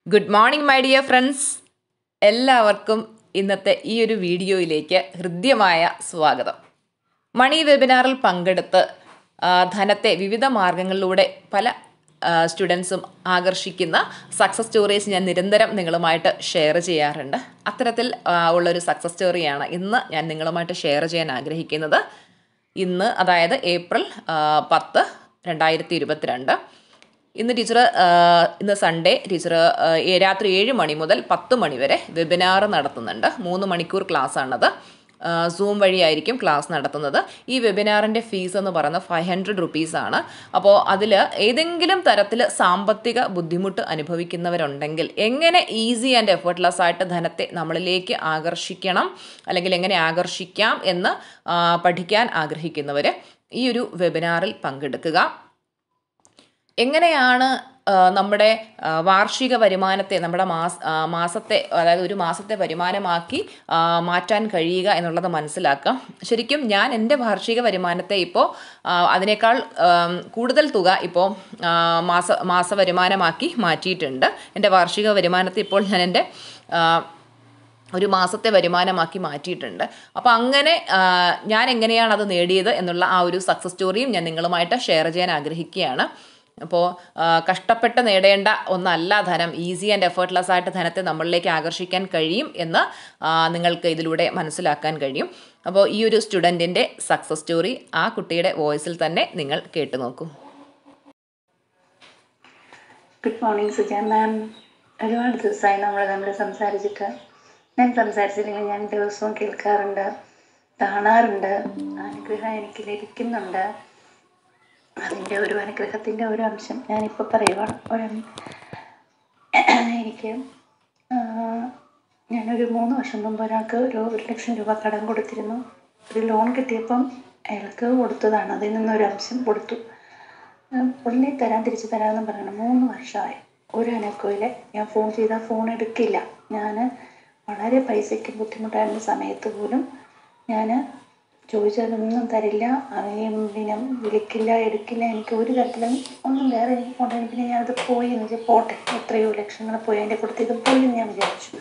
good morning my dear friends എല്ലാവർക്കും ഇന്നത്തെ ഈ ഒരു വീഡിയോയിലേക്ക് ഹൃദ്യമായ സ്വാഗതം മണി വെബിനാറിൽ പങ്കെടുത്ത് ആ, ധനത്തെ വിവിധ മാർഗങ്ങളിലൂടെ പല സ്റ്റുഡൻസും ആകർഷിക്കുന്ന സക്സസ് സ്റ്റോറീസ് ഞാൻ നിരന്തരം നിങ്ങളുമായിട്ട് ഷെയർ ചെയ്യാറുണ്ട് അത്തരത്തിൽ ആ, ഉള്ളൊരു സക്സസ് സ്റ്റോറിയാണ് ഇന്ന് ഞാൻ നിങ്ങളുമായിട്ട് ഷെയർ ചെയ്യാൻ ആഗ്രഹിക്കുന്നത് ഇന്ന് അതായത് ഏപ്രിൽ ആ, പത്ത് രണ്ടായിരത്തി ഇരുപത്തിരണ്ട് ഇന്ന് ടീച്ചർ ഇന്ന് സൺഡേ ടീച്ചർ രാത്രി ഏഴ് മണി മുതൽ പത്ത് മണി വരെ വെബിനാർ നടത്തുന്നുണ്ട് മൂന്ന് മണിക്കൂർ ക്ലാസ്സാണത് സൂം വഴിയായിരിക്കും ക്ലാസ് നടത്തുന്നത് ഈ വെബിനാറിൻ്റെ ഫീസ് എന്ന് പറയുന്നത് ഫൈവ് ഹൺഡ്രഡ് റുപ്പീസാണ് അപ്പോൾ അതിൽ ഏതെങ്കിലും തരത്തിൽ സാമ്പത്തിക ബുദ്ധിമുട്ട് അനുഭവിക്കുന്നവരുണ്ടെങ്കിൽ എങ്ങനെ ഈസി ആൻഡ് എഫേർട്ട്ലെസ് ആയിട്ട് ധനത്തെ നമ്മളിലേക്ക് ആകർഷിക്കണം അല്ലെങ്കിൽ എങ്ങനെ ആകർഷിക്കാം എന്ന് ആ, പഠിക്കാൻ ആഗ്രഹിക്കുന്നവർ ഈ ഒരു വെബിനാറിൽ പങ്കെടുക്കുക എങ്ങനെയാണ് ആ, നമ്മുടെ ആ, വാർഷിക വരുമാനത്തെ നമ്മുടെ മാസ ആ, മാസത്തെ അതായത് ഒരു മാസത്തെ വരുമാനമാക്കി ആ, മാറ്റാൻ കഴിയുക എന്നുള്ളത് മനസ്സിലാക്കാം ശരിക്കും ഞാൻ എൻ്റെ വാർഷിക വരുമാനത്തെ ഇപ്പോൾ ആ, അതിനേക്കാൾ ആം, കൂടുതൽ തുക ഇപ്പോൾ ആ, മാസ മാസ വരുമാനമാക്കി മാറ്റിയിട്ടുണ്ട് എൻ്റെ വാർഷിക വരുമാനത്തെ ഇപ്പോൾ ഞാൻ എൻ്റെ ആ, ഒരു മാസത്തെ വരുമാനമാക്കി മാറ്റിയിട്ടുണ്ട് അപ്പോൾ അങ്ങനെ ആ, ഞാൻ എങ്ങനെയാണ് അത് നേടിയത് എന്നുള്ള ആ ഒരു സക്സസ് സ്റ്റോറിയും ഞാൻ നിങ്ങളുമായിട്ട് ഷെയർ ചെയ്യാൻ ആഗ്രഹിക്കുകയാണ് അപ്പോൾ ആ, കഷ്ടപ്പെട്ട് നേടേണ്ട ഒന്നല്ല ധനം ഈസി ആൻഡ് എഫേർട്ട്ലെസ് ആയിട്ട് ധനത്തെ നമ്മളിലേക്ക് ആകർഷിക്കാൻ കഴിയും എന്ന് ആ, നിങ്ങൾക്ക് ഇതിലൂടെ മനസ്സിലാക്കാൻ കഴിയും അപ്പോൾ ഈ ഒരു സ്റ്റുഡൻറ്റിൻ്റെ സക്സസ് സ്റ്റോറി ആ കുട്ടിയുടെ വോയിസിൽ തന്നെ നിങ്ങൾ കേട്ടു നോക്കൂ ഗുഡ് മോർണിംഗ് സുജ മാം ഒരുപാട് ദിവസമായി നമ്മൾ തമ്മിൽ സംസാരിച്ചിട്ട് ഞാൻ സംസാരിച്ചില്ലെങ്കിൽ ഞാൻ ദിവസവും കേൾക്കാറുണ്ട് കാണാറുണ്ട് അനുഗ്രഹം എനിക്ക് ലഭിക്കുന്നുണ്ട് അതിൻ്റെ ഒരു അനുഗ്രഹത്തിൻ്റെ ഒരു അംശം ഞാനിപ്പോൾ പറയുവാണ് ഒരു എനിക്ക് ആ, ഞാനൊരു മൂന്ന് വർഷം മുമ്പ് ഒരാൾക്ക് ഒരു ഒരു ലക്ഷം രൂപ കടം കൊടുത്തിരുന്നു ഒരു ലോൺ കിട്ടിയപ്പം അയാൾക്ക് കൊടുത്തതാണ് അതിൽ നിന്നൊരു അംശം കൊടുത്തു ഉടനെ തരാൻ തിരിച്ചു തരാമെന്ന് പറയണം മൂന്ന് വർഷമായി ഒരു അനക്കമില്ല ഞാൻ ഫോൺ ചെയ്താൽ ഫോൺ എടുക്കില്ല ഞാൻ വളരെ പൈസയ്ക്ക് ബുദ്ധിമുട്ടായിരുന്ന സമയത്ത് പോലും ഞാൻ ചോദിച്ചാലൊന്നും തരില്ല അവനെയും പിന്നെ വിളിക്കില്ല എടുക്കില്ല എനിക്ക് ഒരു തരത്തിലും ഒന്നും വേറെ എനിക്ക് പോട്ടെ പിന്നെ ഞാനത് പോയി എന്ന് വെച്ചാൽ പോട്ടെ എത്രയോ ലക്ഷങ്ങൾ പോയി അതിൻ്റെ കൊടുത്ത് ഇത് പോയി എന്ന് ഞാൻ വിചാരിച്ചു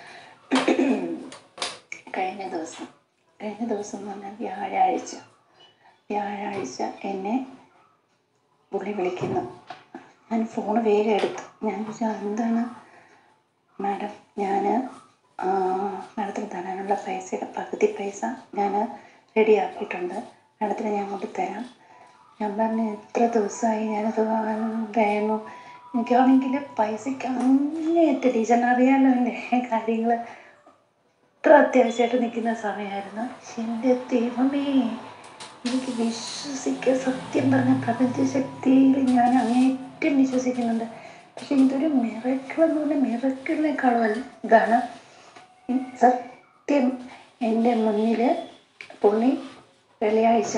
കഴിഞ്ഞ ദിവസം കഴിഞ്ഞ ദിവസം എന്ന് പറഞ്ഞാൽ വ്യാഴാഴ്ച വ്യാഴാഴ്ച എന്നെ പുള്ളി വിളിക്കുന്നു ഞാൻ ഫോൺ വേഗം എടുത്തു ഞാൻ ചോദിച്ചാൽ എന്താണ് മാഡം ഞാൻ മാഡത്തിന് തരാനുള്ള പൈസയുടെ പകുതി പൈസ ഞാൻ റെഡിയാക്കിയിട്ടുണ്ട് മാഡത്തിന് ഞാൻ കൊണ്ട് തരാം ഞാൻ പറഞ്ഞു എത്ര ദിവസമായി ഞാനത് വേണു എനിക്കാണെങ്കിൽ പൈസയ്ക്ക് അങ്ങേയറ്റ ടീച്ചറിന് അറിയാമല്ലോ എൻ്റെ കാര്യങ്ങൾ അത്ര അത്യാവശ്യമായിട്ട് നിൽക്കുന്ന സമയമായിരുന്നു പക്ഷെ എൻ്റെ ദൈവമേ എനിക്ക് വിശ്വസിക്കാൻ സത്യം പറഞ്ഞ പ്രപഞ്ചശക്തിയിൽ ഞാൻ അങ്ങേറ്റം വിശ്വസിക്കുന്നുണ്ട് പക്ഷെ ഇതൊരു മിറക്കിൾ എന്ന് പറഞ്ഞാൽ മിറക്കിളിനേക്കാളും അല്ല ഇതാണ് ഈ സത്യം എൻ്റെ മുന്നിൽ പുള്ളി വെള്ളിയാഴ്ച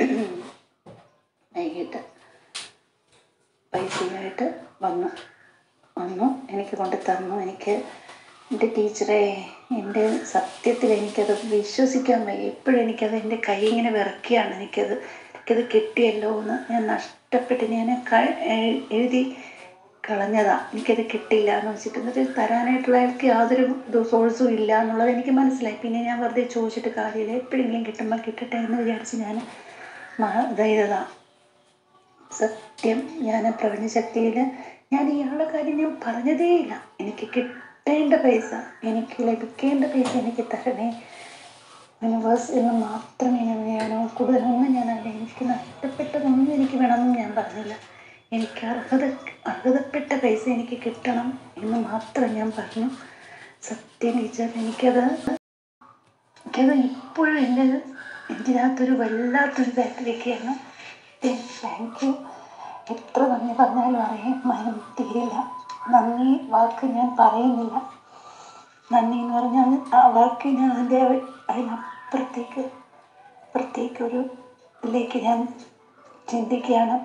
വൈകിട്ട് പൈസയായിട്ട് വന്നു വന്നു എനിക്ക് കൊണ്ട് തന്നു എനിക്ക് എൻ്റെ ടീച്ചറെ എൻ്റെ സത്യത്തിൽ എനിക്കത് വിശ്വസിക്കാൻ വയ്യ ഇപ്പോഴും എനിക്കത് എൻ്റെ കൈ ഇങ്ങനെ വിറക്കുകയാണ് എനിക്കത് എനിക്കത് കിട്ടിയല്ലോ എന്ന് ഞാൻ നഷ്ടപ്പെട്ട് ഞാൻ ക- എ- എഴുതി കളഞ്ഞതാ എനിക്കത് കിട്ടില്ല എന്ന് വെച്ചിട്ട് എന്നിട്ട് തരാനായിട്ടുള്ള അയാൾക്ക് യാതൊരു ഇത് സോഴ്സും ഇല്ല എന്നുള്ളത് എനിക്ക് മനസ്സിലായി പിന്നെ ഞാൻ വെറുതെ ചോദിച്ചിട്ട് കാര്യമില്ല എപ്പോഴെങ്കിലും കിട്ടുമ്പോൾ കിട്ടട്ടെ എന്ന് വിചാരിച്ച് ഞാൻ ഇതായതാ സത്യം ഞാൻ പ്രപഞ്ചശക്തിയിൽ ഞാൻ ഇയാളുടെ കാര്യം ഞാൻ പറഞ്ഞതേയില്ല എനിക്ക് കിട്ടേണ്ട പൈസ എനിക്ക് ലഭിക്കേണ്ട പൈസ എനിക്ക് തരണേ യൂണിവേഴ്സ് എന്ന് മാത്രമേ ഞാൻ ഞാൻ കൂടുതലൊന്നും ഞാൻ അല്ല എനിക്ക് നഷ്ടപ്പെട്ടതൊന്നും എനിക്ക് വേണമെന്നും ഞാൻ പറഞ്ഞില്ല എനിക്ക് അർഹത അർഹതപ്പെട്ട പൈസ എനിക്ക് കിട്ടണം എന്ന് മാത്രം ഞാൻ പറഞ്ഞു സത്യം ടീച്ചർ എനിക്കത് എനിക്കത് ഇപ്പോഴും എൻ്റെ ഇതിനകത്തൊരു വല്ലാത്തൊരു ബാക്കിലേക്കാണ് താങ്ക് യു എത്ര നന്ദി പറഞ്ഞാലും അറിയാൻ മനം തീരില്ല നന്ദി വാക്ക് ഞാൻ പറയുന്നില്ല നന്ദി എന്ന് പറഞ്ഞാൽ ആ വാക്ക് ഞാൻ അതിൻ്റെ അതിനപ്പുറത്തേക്ക് അപ്പുറത്തേക്കൊരു ഇതിലേക്ക് ഞാൻ ചിന്തിക്കുകയാണ്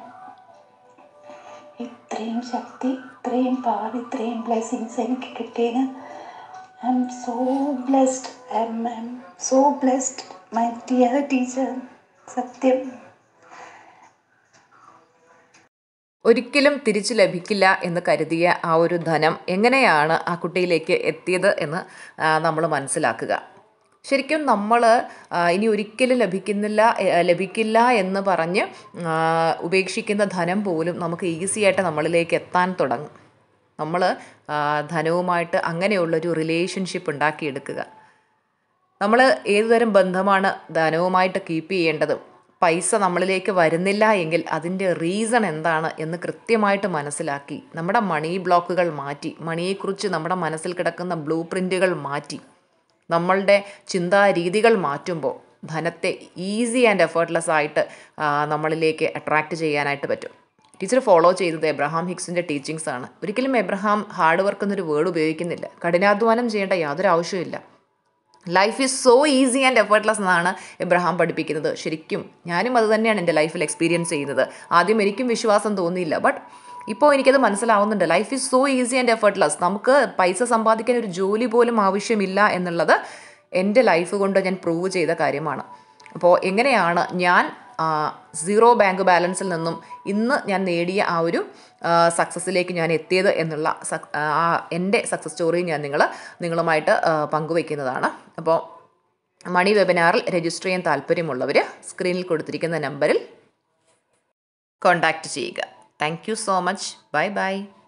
ഇത്രയും ശക്തി ഇത്രയും പവർ ഇത്രയും ബ്ലെസ്സിങ്സ് എനിക്ക് കിട്ടിയതിന് I'm so blessed I'm I'm so blessed my dear teacher സത്യം ഒരിക്കലും തിരിച്ചു ലഭിക്കില്ല എന്ന് കരുതിയ ആ ഒരു ധനം എങ്ങനെയാണ് ആ കുട്ടിയിലേക്ക് എത്തിയത് എന്ന് നമ്മൾ മനസ്സിലാക്കുക ശരിക്കും നമ്മൾ ഇനി ഒരിക്കലും ലഭിക്കുന്നില്ല എ, ലഭിക്കില്ല എന്ന് പറഞ്ഞ് ആ, ഉപേക്ഷിക്കുന്ന ധനം പോലും നമുക്ക് ഈസി ആയിട്ട് നമ്മളിലേക്ക് എത്താൻ തുടങ്ങും നമ്മൾ ധനവുമായിട്ട് അങ്ങനെയുള്ളൊരു റിലേഷൻഷിപ്പ് ഉണ്ടാക്കിയെടുക്കുക നമ്മൾ ഏതുതരം ബന്ധമാണ് ധനവുമായിട്ട് കീപ്പ് ചെയ്യേണ്ടത് പൈസ നമ്മളിലേക്ക് വരുന്നില്ല എങ്കിൽ അതിൻ്റെ റീസൺ എന്താണ് എന്ന് കൃത്യമായിട്ട് മനസ്സിലാക്കി നമ്മുടെ മണി ബ്ലോക്കുകൾ മാറ്റി മണിയെക്കുറിച്ച് നമ്മുടെ മനസ്സിൽ കിടക്കുന്ന ബ്ലൂ പ്രിൻറ്റുകൾ മാറ്റി നമ്മളുടെ ചിന്താരീതികൾ മാറ്റുമ്പോൾ ധനത്തെ ഈസി ആൻഡ് എഫേർട്ട്ലെസ് ആയിട്ട് ആ, നമ്മളിലേക്ക് അട്രാക്റ്റ് ചെയ്യാനായിട്ട് പറ്റും ടീച്ചർ ഫോളോ ചെയ്തത് എബ്രഹാം ഹിക്സിൻ്റെ ടീച്ചിങ്സ് ആണ് ഒരിക്കലും എബ്രഹാം ഹാർഡ് വർക്ക് എന്നൊരു വേർഡ് ഉപയോഗിക്കുന്നില്ല കഠിനാധ്വാനം ചെയ്യേണ്ട യാതൊരു ആവശ്യമില്ല life is so easy and effortless എന്നാണ് എബ്രഹാം പഠിപ്പിക്കുന്നത് ശരിക്കും ഞാനും അത് തന്നെയാണ് എൻ്റെ ലൈഫിൽ എക്സ്പീരിയൻസ് ചെയ്യുന്നത് ആദ്യം എനിക്കും വിശ്വാസം തോന്നിയില്ല ബട്ട് ഇപ്പോൾ എനിക്കത് മനസ്സിലാവുന്നുണ്ട് life is so easy and effortless നമുക്ക് പൈസ സമ്പാദിക്കാൻ ഒരു ജോലി പോലും ആവശ്യമില്ല എന്നുള്ളത് എൻ്റെ ലൈഫ് കൊണ്ട് ഞാൻ പ്രൂവ് ചെയ്ത കാര്യമാണ് അപ്പോൾ എങ്ങനെയാണ് ഞാൻ സീറോ ബാങ്ക് ബാലൻസിൽ നിന്നും ഇന്ന് ഞാൻ നേടിയ ആ ഒരു സക്സസ്സിലേക്ക് ഞാൻ എത്തിയത് എന്നുള്ള സക്- ആ എൻ്റെ സക്സസ് സ്റ്റോറി ഞാൻ നിങ്ങൾ നിങ്ങളുമായിട്ട് ആ, പങ്കുവയ്ക്കുന്നതാണ് അപ്പോൾ മണി വെബിനാറിൽ രജിസ്റ്റർ ചെയ്യാൻ താല്പര്യമുള്ളവർ സ്ക്രീനിൽ കൊടുത്തിരിക്കുന്ന നമ്പറിൽ കോൺടാക്റ്റ് ചെയ്യുക thank you so much bye by